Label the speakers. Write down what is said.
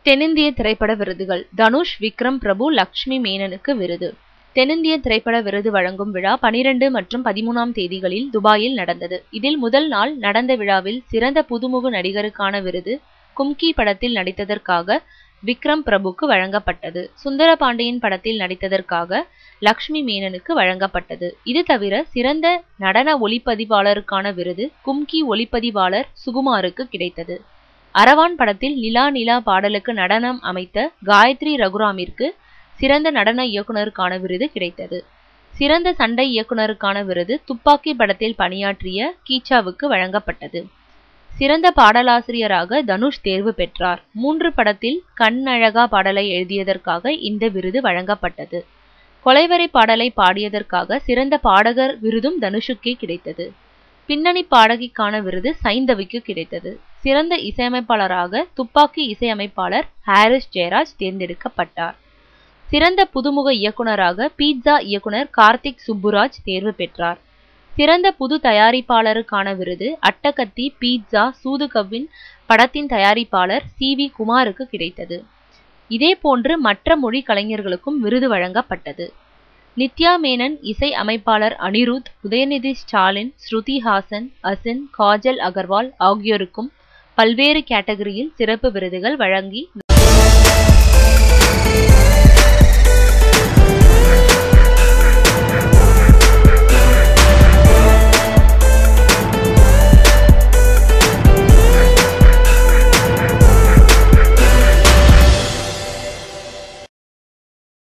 Speaker 1: தென்னிந்திய திரைப்பட விருதுகள் தனுஷ் விக்ரம் பிரபு லக்ஷ்மி மேனனுக்கு விருது தென்னிந்திய திரைப்பட விருது வழங்கும் விழா பனிரெண்டு மற்றும் பதிமூணாம் தேதிகளில் துபாயில் நடந்தது இதில் முதல் நாள் நடந்த விழாவில் சிறந்த புதுமுக நடிகருக்கான விருது கும்கி படத்தில் நடித்ததற்காக விக்ரம் பிரபுக்கு வழங்கப்பட்டது சுந்தர பாண்டியன் படத்தில் நடித்ததற்காக லக்ஷ்மி மேனனுக்கு வழங்கப்பட்டது இது தவிர சிறந்த நடன ஒளிப்பதிவாளருக்கான விருது கும்கி ஒளிப்பதிவாளர் சுகுமாருக்கு கிடைத்தது அரவான் படத்தில் நிலா நிலா பாடலுக்கு நடனம் அமைத்த காயத்ரி ரகுராமிற்கு சிறந்த நடன இயக்குனருக்கான விருது கிடைத்தது சிறந்த சண்டை இயக்குனருக்கான விருது துப்பாக்கி படத்தில் பணியாற்றிய கீச்சாவுக்கு வழங்கப்பட்டது சிறந்த பாடலாசிரியராக தனுஷ் தேர்வு பெற்றார் மூன்று படத்தில் கண்ணழகா பாடலை எழுதியதற்காக இந்த விருது வழங்கப்பட்டது கொலைவரை பாடலை பாடியதற்காக சிறந்த பாடகர் விருதும் தனுஷுக்கே கிடைத்தது பின்னணி பாடகிக்கான விருது சைந்தவிக்கு கிடைத்தது சிறந்த இசையமைப்பாளராக துப்பாக்கி இசையமைப்பாளர் ஹாரிஸ் ஜெயராஜ் தேர்ந்தெடுக்கப்பட்டார் சிறந்த புதுமுக இயக்குனராக பீட்சா இயக்குனர் கார்த்திக் சுப்புராஜ் தேர்வு பெற்றார் சிறந்த புது தயாரிப்பாளருக்கான விருது அட்டகத்தி பீட்சா சூதுகவ்வின் படத்தின் தயாரிப்பாளர் சி வி குமாருக்கு கிடைத்தது இதேபோன்று மற்ற மொழி கலைஞர்களுக்கும் விருது வழங்கப்பட்டது நித்யா மேனன் இசை அமைப்பாளர் அனிருத் உதயநிதி ஸ்டாலின் ஸ்ருதி ஹாசன் அசின் காஜல் அகர்வால் ஆகியோருக்கும் பல்வேறு கேட்டகரியில் சிறப்பு விருதுகள் வழங்கி